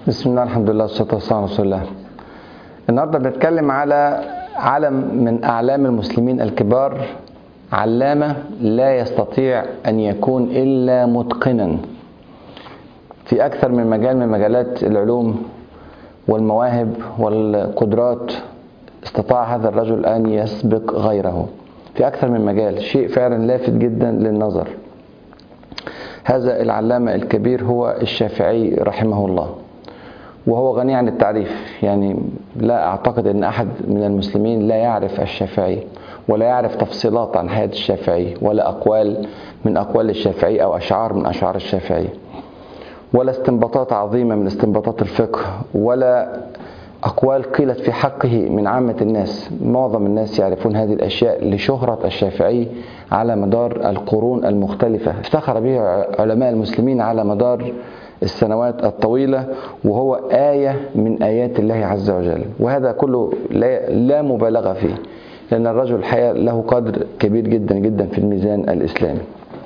بسم الله الحمد لله والصلاة والسلام على رسول الله النهارده بنتكلم على علم من أعلام المسلمين الكبار علامة لا يستطيع أن يكون إلا متقنا في أكثر من مجال من مجالات العلوم والمواهب والقدرات استطاع هذا الرجل أن يسبق غيره في أكثر من مجال شيء فعلا لافت جدا للنظر هذا العلامة الكبير هو الشافعي رحمه الله وهو غني عن التعريف يعني لا أعتقد أن أحد من المسلمين لا يعرف الشافعي ولا يعرف تفصيلات عن حياة الشافعي ولا أقوال من أقوال الشافعي أو أشعار من أشعار الشافعي ولا استنباطات عظيمة من استنباطات الفقه ولا أقوال قيلت في حقه من عامة الناس معظم الناس يعرفون هذه الأشياء لشهرة الشافعي على مدار القرون المختلفة افتخر به علماء المسلمين على مدار السنوات الطويلة وهو آية من آيات الله عز وجل وهذا كله لا, لا مبالغة فيه لأن الرجل الحقيقة له قدر كبير جدا جدا في الميزان الإسلامي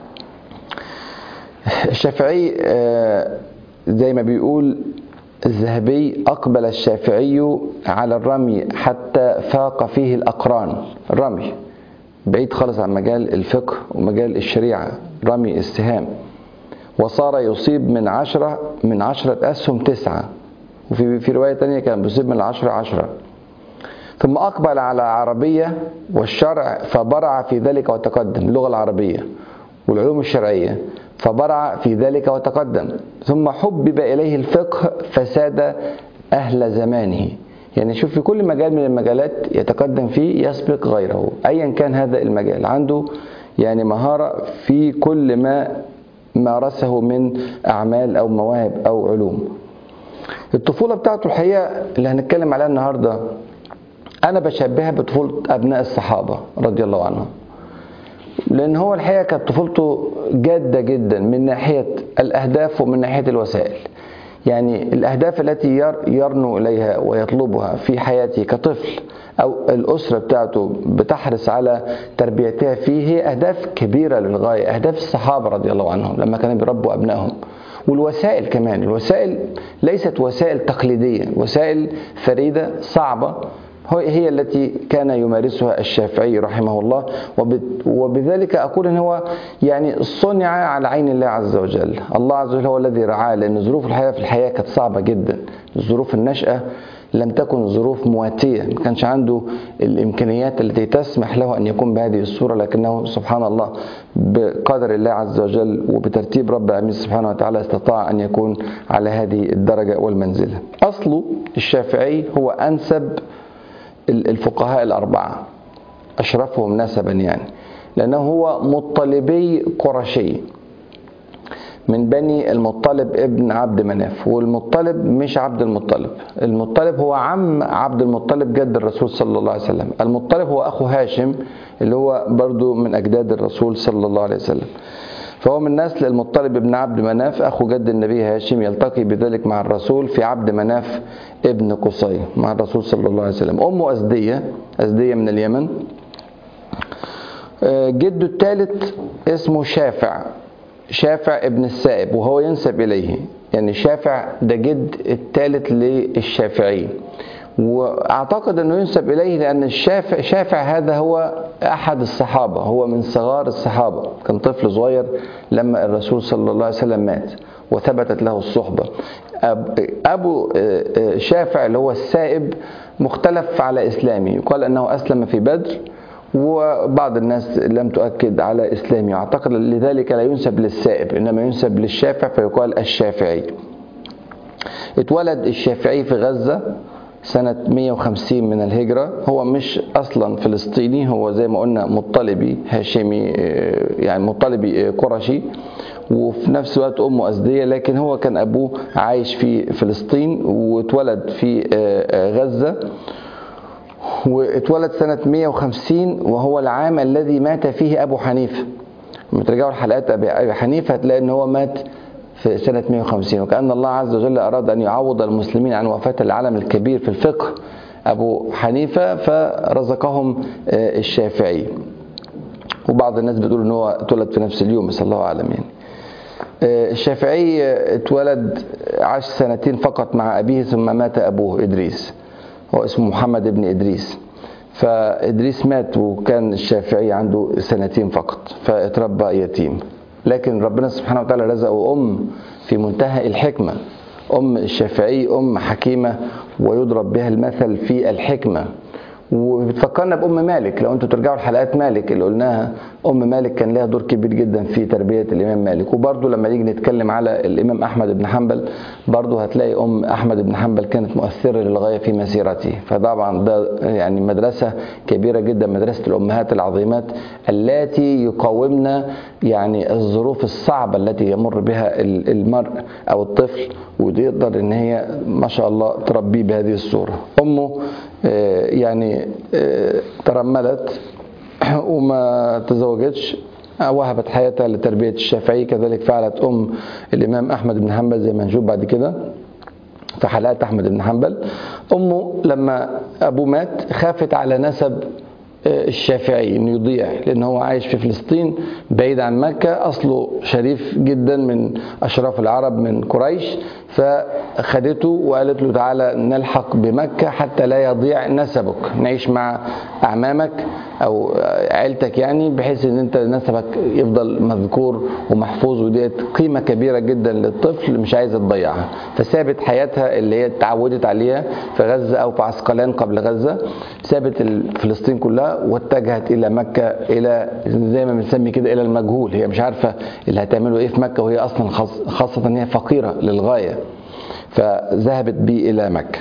الشافعي زي ما بيقول الذهبي أقبل الشافعي على الرمي حتى فاق فيه الأقران الرمي بعيد خالص عن مجال الفقه ومجال الشريعة رمي السهام وصار يصيب من عشرة من عشرة أسهم تسعة وفي في رواية تانية كان بيصيب من العشرة عشرة ثم أقبل على عربية والشرع فبرع في ذلك وتقدم اللغة العربية والعلوم الشرعية فبرع في ذلك وتقدم ثم حبب إليه الفقه فساد أهل زمانه يعني شوف في كل مجال من المجالات يتقدم فيه يسبق غيره أيا كان هذا المجال عنده يعني مهارة في كل ما مارسه من أعمال أو مواهب أو علوم الطفولة بتاعته الحقيقة اللي هنتكلم عليها النهاردة أنا بشبهها بطفولة أبناء الصحابة رضي الله عنهم لأن هو الحقيقة كانت طفولته جادة جدا من ناحية الأهداف ومن ناحية الوسائل يعني الأهداف التي يرنو إليها ويطلبها في حياته كطفل أو الأسرة بتاعته بتحرص على تربيتها فيه هي أهداف كبيرة للغاية أهداف الصحابة رضي الله عنهم لما كانوا بيربوا أبنائهم والوسائل كمان الوسائل ليست وسائل تقليدية وسائل فريدة صعبة هي التي كان يمارسها الشافعي رحمه الله وبذلك أقول أن هو يعني صنع على عين الله عز وجل الله عز وجل هو الذي رعاه لأن ظروف الحياة في الحياة كانت صعبة جدا ظروف النشأة لم تكن ظروف مواتية ما كانش عنده الإمكانيات التي تسمح له أن يكون بهذه الصورة لكنه سبحان الله بقدر الله عز وجل وبترتيب رب العالمين سبحانه وتعالى استطاع أن يكون على هذه الدرجة والمنزلة أصله الشافعي هو أنسب الفقهاء الأربعة أشرفهم نسبا يعني لأنه هو مطلبي قرشي من بني المطلب ابن عبد مناف والمطلب مش عبد المطلب المطلب هو عم عبد المطلب جد الرسول صلى الله عليه وسلم المطلب هو أخو هاشم اللي هو برضو من أجداد الرسول صلى الله عليه وسلم فهو من نسل المطلب ابن عبد مناف أخو جد النبي هاشم يلتقي بذلك مع الرسول في عبد مناف ابن قصي مع الرسول صلى الله عليه وسلم أمه أزدية أزدية من اليمن جده الثالث اسمه شافع شافع ابن السائب وهو ينسب إليه يعني شافع ده جد الثالث للشافعي واعتقد انه ينسب اليه لان الشافع شافع هذا هو احد الصحابه هو من صغار الصحابه كان طفل صغير لما الرسول صلى الله عليه وسلم مات وثبتت له الصحبه ابو شافع اللي هو السائب مختلف على اسلامه يقال انه اسلم في بدر وبعض الناس لم تؤكد على اسلامه اعتقد لذلك لا ينسب للسائب انما ينسب للشافع فيقال الشافعي اتولد الشافعي في غزه سنة 150 من الهجرة هو مش أصلا فلسطيني هو زي ما قلنا مطلبي هاشمي يعني مطلبي قرشي وفي نفس الوقت أمه أزدية لكن هو كان أبوه عايش في فلسطين واتولد في غزة واتولد سنة 150 وهو العام الذي مات فيه أبو حنيفة لما ترجعوا الحلقات أبي حنيفة هتلاقي إن هو مات في سنة 150 وكأن الله عز وجل أراد أن يعوض المسلمين عن وفاة العالم الكبير في الفقه أبو حنيفة فرزقهم الشافعي وبعض الناس بتقول ان هو اتولد في نفس اليوم بس الله اعلم يعني الشافعي اتولد عاش سنتين فقط مع أبيه ثم مات أبوه إدريس هو اسمه محمد بن إدريس فإدريس مات وكان الشافعي عنده سنتين فقط فاتربى يتيم لكن ربنا سبحانه وتعالى رزقه أم في منتهى الحكمة أم الشافعي أم حكيمة ويضرب بها المثل في الحكمة وبتفكرنا بأم مالك لو انتوا ترجعوا لحلقات مالك اللي قلناها أم مالك كان لها دور كبير جدا في تربية الإمام مالك وبرضه لما نيجي نتكلم على الإمام أحمد بن حنبل برضه هتلاقي أم أحمد بن حنبل كانت مؤثرة للغاية في مسيرته فطبعا ده يعني مدرسة كبيرة جدا مدرسة الأمهات العظيمات اللاتي يقاومن يعني الظروف الصعبة التي يمر بها المرء أو الطفل ويقدر إن هي ما شاء الله تربيه بهذه الصورة أمه يعني ترملت وما تزوجتش وهبت حياتها لتربية الشافعي كذلك فعلت أم الإمام أحمد بن حنبل زي ما نشوف بعد كده في حلقات أحمد بن حنبل أمه لما أبوه مات خافت على نسب الشافعي انه يضيع لان هو عايش في فلسطين بعيد عن مكه اصله شريف جدا من اشراف العرب من قريش فخدته وقالت له تعالى نلحق بمكه حتى لا يضيع نسبك نعيش مع اعمامك او عيلتك يعني بحيث ان انت نسبك يفضل مذكور ومحفوظ وديت قيمه كبيره جدا للطفل مش عايزه تضيعها فسابت حياتها اللي هي اتعودت عليها في غزه او في عسقلان قبل غزه سابت فلسطين كلها واتجهت الى مكه الى زي ما بنسمي كده الى المجهول هي مش عارفه اللي هتعمله ايه في مكه وهي اصلا خاصه ان هي فقيره للغايه فذهبت بي الى مكه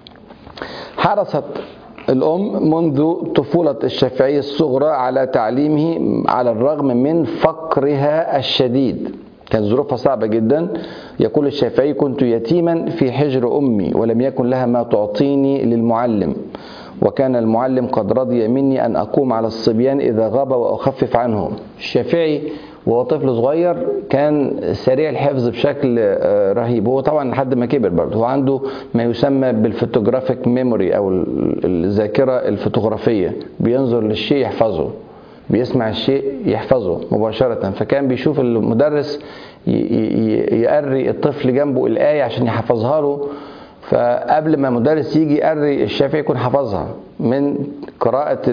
حرصت الأم منذ طفولة الشافعي الصغرى على تعليمه على الرغم من فقرها الشديد كان ظروفها صعبة جدا يقول الشافعي كنت يتيما في حجر أمي ولم يكن لها ما تعطيني للمعلم وكان المعلم قد رضي مني أن أقوم على الصبيان إذا غاب وأخفف عنهم الشافعي وهو طفل صغير كان سريع الحفظ بشكل رهيب هو طبعا لحد ما كبر برضه هو عنده ما يسمى بالفوتوغرافيك ميموري او الذاكره الفوتوغرافيه بينظر للشيء يحفظه بيسمع الشيء يحفظه مباشره فكان بيشوف المدرس يقري الطفل جنبه الايه عشان يحفظها له فقبل ما مدرس يجي يقري الشافعي يكون حفظها من قراءة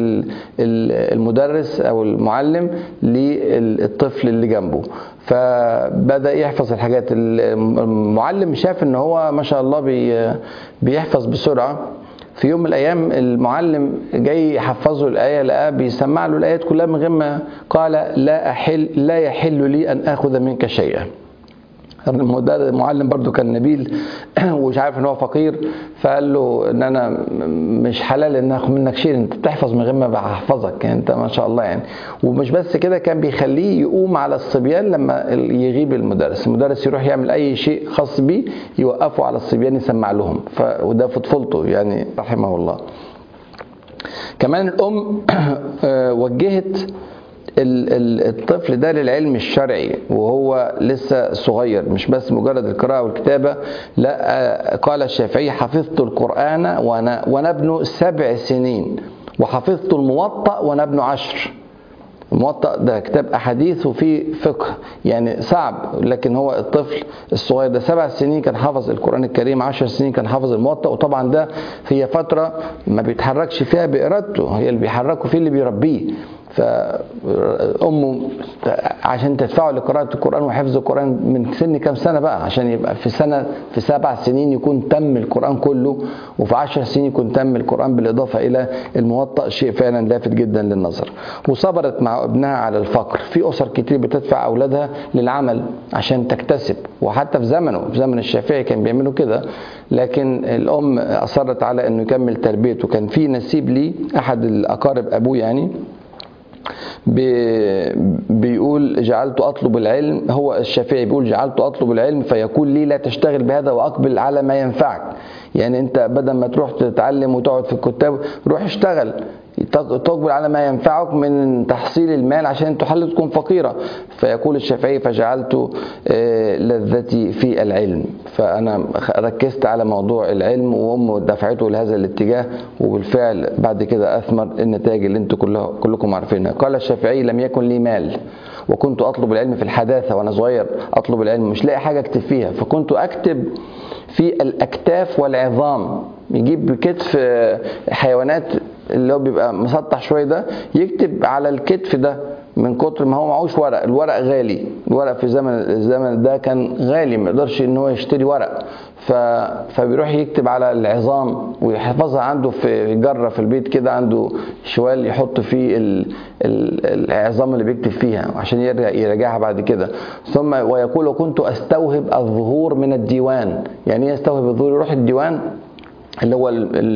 المدرس أو المعلم للطفل اللي جنبه فبدأ يحفظ الحاجات المعلم شاف ان هو ما شاء الله بيحفظ بسرعة في يوم من الايام المعلم جاي يحفظه الايه لقاه بيسمع له الايات كلها من غير ما قال لا احل لا يحل لي ان اخذ منك شيئا المعلم برضو كان نبيل ومش عارف ان هو فقير فقال له ان انا مش حلال ان اخد منك شيء انت بتحفظ من غير ما بحفظك يعني انت ما شاء الله يعني ومش بس كده كان بيخليه يقوم على الصبيان لما يغيب المدرس المدرس يروح يعمل اي شيء خاص بيه يوقفوا على الصبيان يسمع لهم ف... وده في طفولته يعني رحمه الله كمان الام وجهت الطفل ده للعلم الشرعي وهو لسه صغير مش بس مجرد القراءة والكتابة لا قال الشافعي حفظت القرآن وأنا, وأنا ابن سبع سنين وحفظت الموطأ وأنا ابن عشر الموطأ ده كتاب أحاديث وفيه فقه يعني صعب لكن هو الطفل الصغير ده سبع سنين كان حافظ القرآن الكريم عشر سنين كان حافظ الموطأ وطبعا ده هي فترة ما بيتحركش فيها بإرادته هي اللي بيحركه فيه اللي بيربيه فأمه عشان تدفعه لقراءة القرآن وحفظ القرآن من سن كام سنة بقى عشان يبقى في سنة في سبع سنين يكون تم القرآن كله وفي عشر سنين يكون تم القرآن بالإضافة إلى الموطأ شيء فعلا لافت جدا للنظر وصبرت مع ابنها على الفقر في أسر كتير بتدفع أولادها للعمل عشان تكتسب وحتى في زمنه في زمن الشافعي كان بيعملوا كده لكن الأم أصرت على أنه يكمل تربيته كان في نسيب لي أحد الأقارب أبوه يعني بيقول جعلت أطلب العلم هو الشافعي بيقول جعلت أطلب العلم فيقول لي لا تشتغل بهذا وأقبل على ما ينفعك يعني أنت بدل ما تروح تتعلم وتقعد في الكتاب روح اشتغل تقبل على ما ينفعك من تحصيل المال عشان تحل تكون فقيرة فيقول الشافعي فجعلت لذتي في العلم فأنا ركزت على موضوع العلم وأمه دفعته لهذا الاتجاه وبالفعل بعد كده أثمر النتائج اللي انتم كلكم عارفينها قال الشافعي لم يكن لي مال وكنت أطلب العلم في الحداثة وأنا صغير أطلب العلم مش لاقي حاجة أكتب فيها فكنت أكتب في الأكتاف والعظام يجيب كتف حيوانات اللي هو بيبقى مسطح شويه ده يكتب على الكتف ده من كتر ما هو معهوش ورق الورق غالي الورق في زمن الزمن ده كان غالي ما يقدرش ان هو يشتري ورق ف... فبيروح يكتب على العظام ويحفظها عنده في جره في البيت كده عنده شوال يحط فيه ال... ال... العظام اللي بيكتب فيها عشان يرجع يراجعها بعد كده ثم ويقول وكنت استوهب الظهور من الديوان يعني ايه استوهب الظهور يروح الديوان اللي هو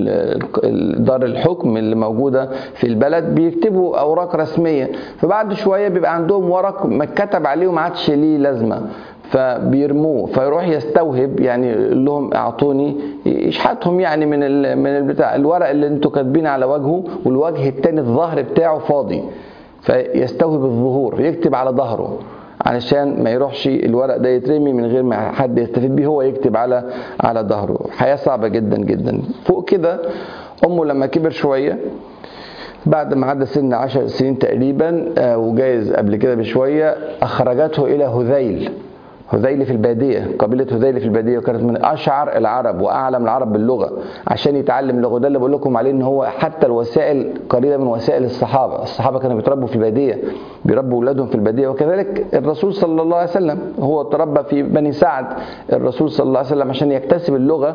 دار الحكم اللي موجوده في البلد بيكتبوا اوراق رسميه فبعد شويه بيبقى عندهم ورق ما اتكتب عليه وما عادش ليه لازمه فبيرموه فيروح يستوهب يعني يقول لهم اعطوني يشحتهم يعني من من البتاع الورق اللي انتوا كاتبين على وجهه والوجه التاني الظهر بتاعه فاضي فيستوهب الظهور يكتب على ظهره علشان ما يروحش الورق ده يترمي من غير ما حد يستفيد بيه هو يكتب على على ظهره حياه صعبه جدا جدا فوق كده امه لما كبر شويه بعد ما عدى سن عشر سنين تقريبا وجايز قبل كده بشويه اخرجته الى هذيل هذيل في البادية قبيلة هذيل في البادية وكانت من أشعر العرب وأعلم العرب باللغة عشان يتعلم اللغة ده اللي بقول لكم عليه إن هو حتى الوسائل قريبة من وسائل الصحابة الصحابة كانوا بيتربوا في البادية بيربوا أولادهم في البادية وكذلك الرسول صلى الله عليه وسلم هو تربى في بني سعد الرسول صلى الله عليه وسلم عشان يكتسب اللغة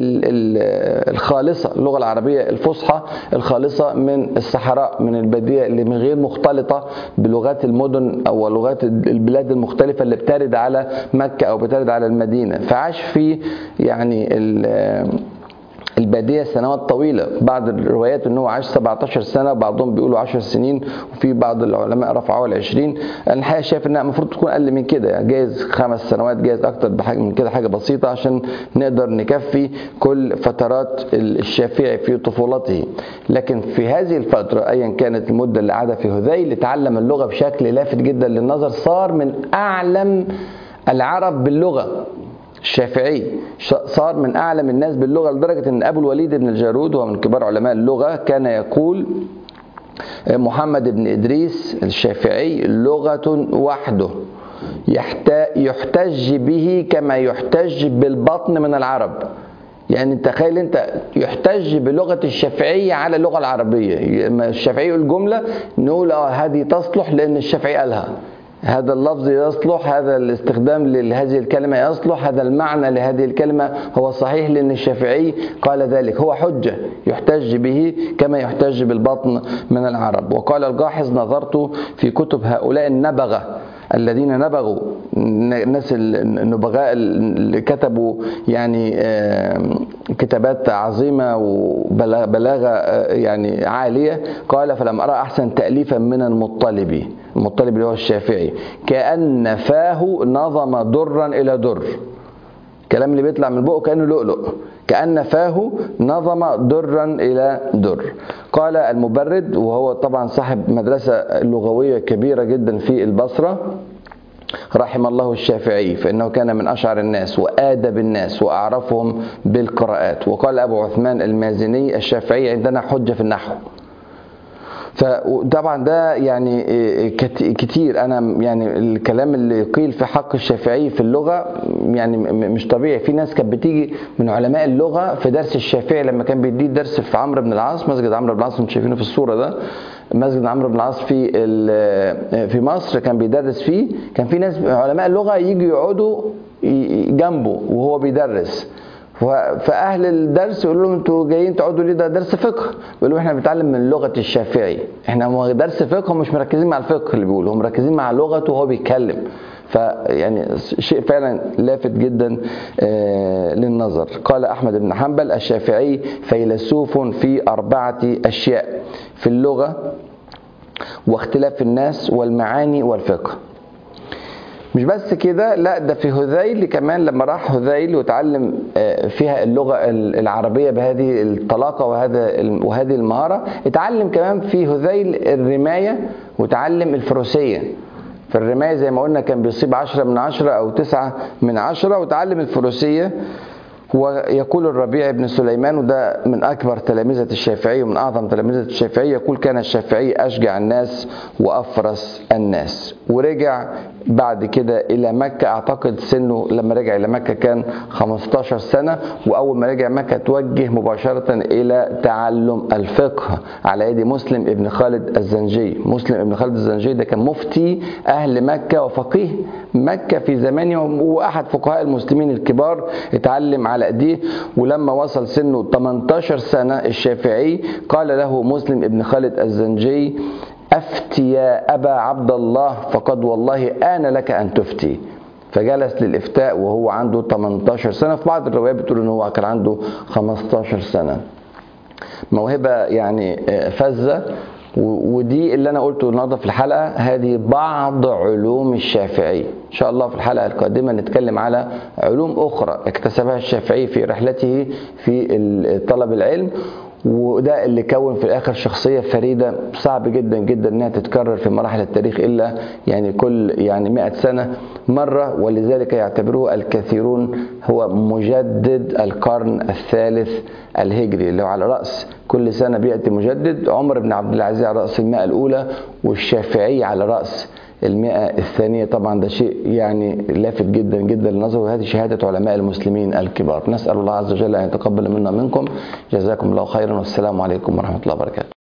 الخالصة اللغة العربية الفصحى الخالصة من الصحراء من البادية اللي من غير مختلطة بلغات المدن أو لغات البلاد المختلفة اللي بترد على مكة أو بترد على المدينة فعاش في يعني البادية سنوات طويلة بعض الروايات ان هو عاش 17 سنة بعضهم بيقولوا 10 سنين وفي بعض العلماء رفعوها ل 20 انا الحقيقة شايف انها المفروض تكون اقل من كده يعني جايز خمس سنوات جايز اكتر بحاجة من كده حاجة بسيطة عشان نقدر نكفي كل فترات الشافعي في طفولته لكن في هذه الفترة ايا كانت المدة اللي قعدها في هذيل اتعلم اللغة بشكل لافت جدا للنظر صار من اعلم العرب باللغة الشافعي صار من أعلم الناس باللغة لدرجة أن أبو الوليد بن الجارود وهو من كبار علماء اللغة كان يقول محمد بن إدريس الشافعي لغة وحده يحتج به كما يحتج بالبطن من العرب يعني تخيل انت يحتج بلغه الشافعيه على اللغه العربيه الشافعي يقول جمله نقول اه هذه تصلح لان الشافعي قالها هذا اللفظ يصلح هذا الاستخدام لهذه الكلمة يصلح هذا المعنى لهذه الكلمة هو صحيح لأن الشافعي قال ذلك هو حجة يحتج به كما يحتج بالبطن من العرب وقال الجاحظ نظرت في كتب هؤلاء النبغة الذين نبغوا الناس النبغاء اللي كتبوا يعني كتابات عظيمة وبلاغة يعني عالية قال فلم أرى أحسن تأليفا من المطلبي المطلب اللي هو الشافعي كأن فاه نظم درا إلى در الكلام اللي بيطلع من بقه كأنه لؤلؤ كأن فاه نظم درا إلى در قال المبرد وهو طبعا صاحب مدرسة لغوية كبيرة جدا في البصرة رحم الله الشافعي فإنه كان من أشعر الناس وآدب الناس وأعرفهم بالقراءات وقال أبو عثمان المازني الشافعي عندنا حجة في النحو فطبعا ده يعني كتير انا يعني الكلام اللي قيل في حق الشافعي في اللغه يعني مش طبيعي في ناس كانت بتيجي من علماء اللغه في درس الشافعي لما كان بيديه درس في عمرو بن العاص مسجد عمرو بن العاص انتم شايفينه في الصوره ده مسجد عمرو بن العاص في في مصر كان بيدرس فيه كان في ناس علماء اللغه يجوا يقعدوا جنبه وهو بيدرس فاهل الدرس يقولوا لهم انتوا جايين تقعدوا ليه ده درس فقه يقولوا احنا بنتعلم من لغه الشافعي احنا درس فقه هم مش مركزين مع الفقه اللي بيقولوا هم مركزين مع لغته وهو بيتكلم فيعني شيء فعلا لافت جدا للنظر قال احمد بن حنبل الشافعي فيلسوف في اربعه اشياء في اللغه واختلاف الناس والمعاني والفقه مش بس كده لا ده في هذيل كمان لما راح هذيل وتعلم فيها اللغة العربية بهذه الطلاقة وهذا وهذه المهارة اتعلم كمان في هذيل الرماية وتعلم الفروسية في الرماية زي ما قلنا كان بيصيب عشرة من عشرة أو تسعة من عشرة وتعلم الفروسية ويقول الربيع بن سليمان وده من أكبر تلامذة الشافعي ومن أعظم تلامذة الشافعي يقول كان الشافعي أشجع الناس وأفرس الناس ورجع بعد كده إلى مكة أعتقد سنه لما رجع إلى مكة كان 15 سنة وأول ما رجع مكة توجه مباشرة إلى تعلم الفقه على يد مسلم ابن خالد الزنجي مسلم ابن خالد الزنجي ده كان مفتي أهل مكة وفقيه مكة في زمانه وأحد فقهاء المسلمين الكبار اتعلم على ايديه ولما وصل سنه 18 سنة الشافعي قال له مسلم ابن خالد الزنجي أفتي يا أبا عبد الله فقد والله آن لك أن تفتي فجلس للإفتاء وهو عنده 18 سنة في بعض الروايات بتقول إن هو كان عنده 15 سنة موهبة يعني فذة ودي اللي انا قلته النهارده في الحلقه هذه بعض علوم الشافعي ان شاء الله في الحلقه القادمه نتكلم على علوم اخرى اكتسبها الشافعي في رحلته في طلب العلم وده اللي كون في الاخر شخصيه فريده صعب جدا جدا انها تتكرر في مراحل التاريخ الا يعني كل يعني 100 سنه مره ولذلك يعتبروه الكثيرون هو مجدد القرن الثالث الهجري اللي هو على راس كل سنه بياتي مجدد عمر بن عبد العزيز على راس المئه الاولى والشافعي على راس المئة الثانية طبعا ده شيء يعني لافت جدا جدا للنظر وهذه شهادة علماء المسلمين الكبار نسأل الله عز وجل أن يتقبل منا منكم جزاكم الله خيرا والسلام عليكم ورحمة الله وبركاته